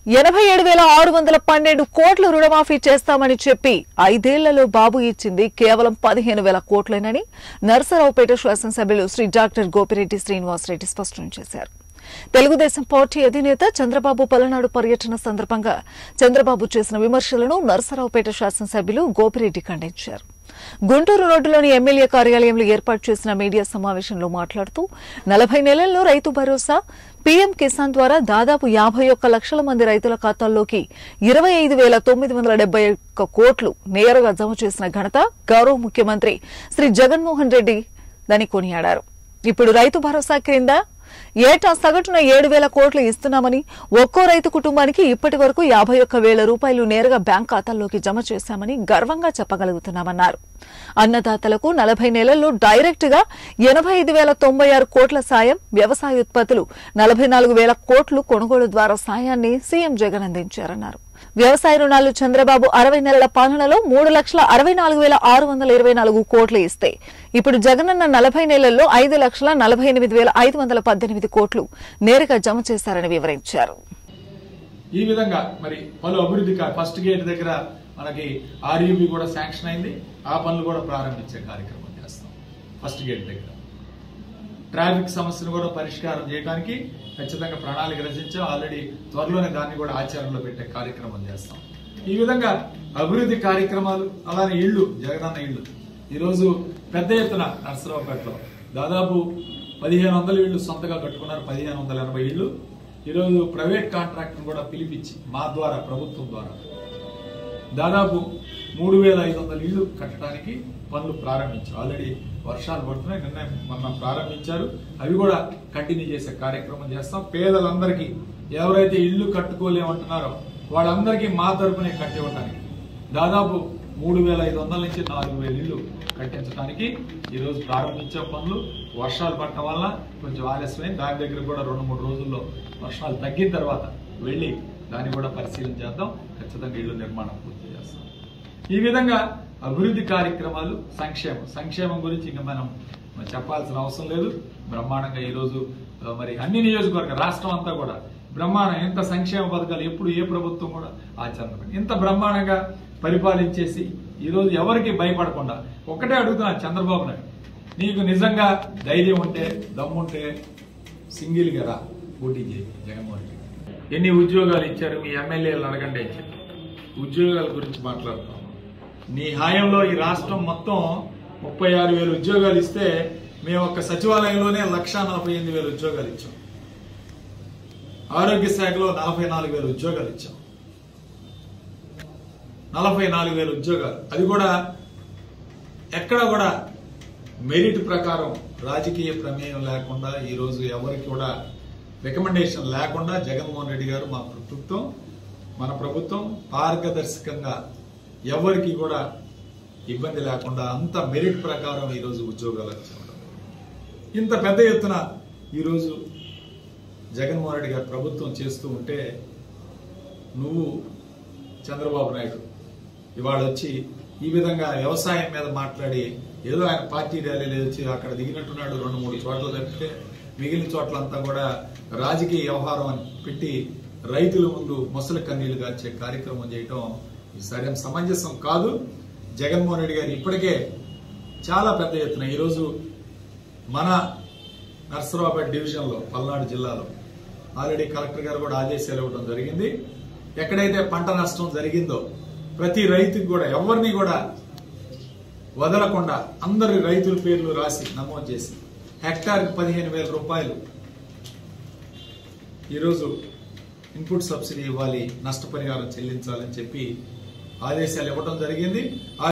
ఎనభై ఏడు వేల ఆరు వందల పన్నెండు కోట్ల రుణమాఫీ చేస్తామని చెప్పి ఐదేళ్లలో బాబు ఇచ్చింది కేవలం పదిహేను వేల కోట్లేనని నరసరావుపేట శాసనసభ్యులు శ్రీ డాక్టర్ గోపిరెడ్డి శ్రీనివాసరెడ్డి స్పష్టం చేశారు తెలుగుదేశం పార్టీ అధినేత చంద్రబాబు పలనాడు పర్యటన సందర్భంగా చంద్రబాబు చేసిన విమర్శలను నరసరావుపేట శాసనసభ్యులు గోపిరెడ్డి ఖండించారు గుంటూరు రోడ్డులోని ఎమ్మెల్యే కార్యాలయంలో ఏర్పాటు చేసిన మీడియా సమావేశంలో మాట్లాడుతూ నలభై నెలల్లో రైతు భరోసా పీఎం కిసాన్ ద్వారా దాదాపు యాభై ఒక్క లక్షల మంది రైతుల ఖాతాల్లోకి ఇరవై ఐదు వేల తొమ్మిది వందల డెబ్బై ఒక్క కోట్లు నేరుగా జమ చేసిన ఘనత గౌరవ ముఖ్యమంత్రి శ్రీ జగన్మోహన్ రెడ్డి దని కొనియాడారు ఇప్పుడు రైతు భరోసా క్రింద ఏటా సగటున ఏడు వేల కోట్లు ఇస్తున్నామని ఒక్కో రైతు కుటుంబానికి ఇప్పటి వరకు యాభై ఒక్క వేల రూపాయలు నేరుగా బ్యాంక్ ఖాతాల్లోకి జమ చేశామని గర్వంగా చెప్పగలుగుతున్నామన్నారు అన్నదాతలకు నలభై నెలల్లో డైరెక్ట్ గా ఎనభై ఐదు వేల తొంభై ఆరు కోట్ల సాయం వ్యవసాయ ఉత్పత్తులు నలభై నాలుగు వేల కోట్లు కొనుగోలు ద్వారా సాయాన్ని సీఎం జగన్ అందించారన్నారు వ్యవసాయ రుణాలు చంద్రబాబు అరవై నెలల పాలనలో మూడు లక్షల అరవై నాలుగు వేల ఆరు వందల ఇరవై నాలుగు కోట్లు ఇస్తే ఇప్పుడు జగనన్న నలభై నెలల్లో ఐదు లక్షల నలభై ఎనిమిది వేల ఐదు వందల పద్దెనిమిది కోట్లు నేరుగా జమ చేశారని వివరించారు ఈ విధంగా మరి పలు అభివృద్ధి కా- ఫస్ట్ గేట్ దగ్గర మనకి ఆర్యూబి కూడా శాంక్షన్ అయింది ఆ పనులు కూడా ప్రారంభించే కార్యక్రమం చేస్తాం ఫస్ట్ గేట్ దగ్గర ట్రాఫిక్ సమస్యను కూడా పరిష్కారం చేయడానికి ఖచ్చితంగా ప్రణాళిక రచించాం ఆల్రెడీ త్వరలోనే దాన్ని కూడా ఆచరణలో పెట్టే కార్యక్రమం చేస్తాం ఈ విధంగా అభివృద్ధి కార్యక్రమాలు అలానే ఇళ్ళు జగనన్న ఇళ్ళు ఈరోజు పెద్ద ఎత్తున నర్సరావుపేటలో దాదాపు పదిహేను వందల ఇళ్ళు సొంతగా కట్టుకున్నారు పదిహేను వందల ఎనభై ఇళ్ళు ఈరోజు ప్రైవేట్ కాంట్రాక్టర్ కూడా పిలిపించి మా ద్వారా ప్రభుత్వం ద్వారా దాదాపు మూడు వేల ఐదు వందల ఇళ్లు కట్టడానికి పనులు ప్రారంభించారు ఆల్రెడీ వర్షాలు పడుతున్నాయి నిన్న మొన్న ప్రారంభించారు అవి కూడా కంటిన్యూ చేసే కార్యక్రమం చేస్తాం పేదలందరికీ ఎవరైతే ఇల్లు కట్టుకోలేమంటున్నారో వాళ్ళందరికీ మా తరపునే కట్టివ్వడానికి దాదాపు మూడు వేల ఐదు వందల నుంచి నాలుగు వేల ఇల్లు కట్టించడానికి ఈ రోజు ప్రారంభించే పనులు వర్షాలు పడటం వల్ల కొంచెం ఆలస్యమైంది దాని దగ్గర కూడా రెండు మూడు రోజుల్లో వర్షాలు తగ్గిన తర్వాత వెళ్ళి దాన్ని కూడా పరిశీలన చేద్దాం ఖచ్చితంగా ఇల్లు నిర్మాణం పూర్తి చేస్తాం ఈ విధంగా అభివృద్ధి కార్యక్రమాలు సంక్షేమం సంక్షేమం గురించి ఇంకా మనం మనం చెప్పాల్సిన అవసరం లేదు బ్రహ్మాండంగా ఈరోజు ఆ, మరి అన్ని నియోజకవర్గ రాష్ట్రం అంతా కూడా బ్రహ్మాండం ఎంత సంక్షేమ పథకాలు ఎప్పుడు ఏ ప్రభుత్వం కూడా ఆచరణ ఇంత బ్రహ్మాండంగా పరిపాలించేసి ఈరోజు ఎవరికి భయపడకుండా ఒక్కటే అడుగుతున్నా చంద్రబాబు నాయుడు నీకు నిజంగా ధైర్యం ఉంటే దమ్ముంటే సింగిల్ గా రా పోటీ చేయి జగన్మోహన్ రెడ్డి ఎన్ని ఉద్యోగాలు ఇచ్చారు మీ ఎమ్మెల్యేలు అడగండి అని చెప్పి ఉద్యోగాల గురించి మాట్లాడుతున్నాం నీ హాయంలో ఈ రాష్ట్రం మొత్తం ముప్పై ఆరు వేల ఉద్యోగాలు ఇస్తే మేము ఒక్క సచివాలయంలోనే లక్షా నలభై ఎనిమిది వేల ఉద్యోగాలు ఇచ్చాం ఆరోగ్య శాఖలో నలభై నాలుగు వేల ఉద్యోగాలు ఇచ్చాం నలభై నాలుగు వేల ఉద్యోగాలు అది కూడా ఎక్కడ కూడా మెరిట్ ప్రకారం రాజకీయ ప్రమేయం లేకుండా ఈ రోజు ఎవరికి కూడా రికమెండేషన్ లేకుండా జగన్మోహన్ రెడ్డి గారు మా ప్రభుత్వం మన ప్రభుత్వం పారదర్శకంగా ఎవరికి కూడా ఇబ్బంది లేకుండా అంత మెరిట్ ప్రకారం ఈ రోజు ఉద్యోగాలు ఇచ్చాం ఇంత పెద్ద ఎత్తున ఈరోజు జగన్మోహన్ రెడ్డి గారు ప్రభుత్వం చేస్తూ ఉంటే నువ్వు చంద్రబాబు నాయుడు ఇవాళ వచ్చి ఈ విధంగా వ్యవసాయం మీద మాట్లాడి ఏదో ఆయన పార్టీ ర్యాలీలు వచ్చి అక్కడ దిగినట్టున్నాడు రెండు మూడు చోట్ల తప్పితే మిగిలిన చోట్లంతా కూడా రాజకీయ వ్యవహారం అని పెట్టి రైతుల ముందు ముసలి కన్నీళ్లు గార్చే కార్యక్రమం చేయటం ఇది సరైన సమంజసం కాదు జగన్మోహన్ రెడ్డి గారు ఇప్పటికే చాలా పెద్ద ఎత్తున ఈరోజు మన నర్సరావుపేట డివిజన్లో పల్నాడు జిల్లాలో ఆల్రెడీ కలెక్టర్ గారు కూడా ఆదేశాలు ఇవ్వడం జరిగింది ఎక్కడైతే పంట నష్టం జరిగిందో ప్రతి రైతుకి కూడా ఎవరిని కూడా వదలకుండా అందరి రైతుల పేర్లు రాసి నమోదు చేసి హెక్టార్ పదిహేను వేల రూపాయలు ఈరోజు ఇన్పుట్ సబ్సిడీ ఇవ్వాలి నష్టపరిహారం చెల్లించాలని చెప్పి ఆదేశాలు ఇవ్వడం జరిగింది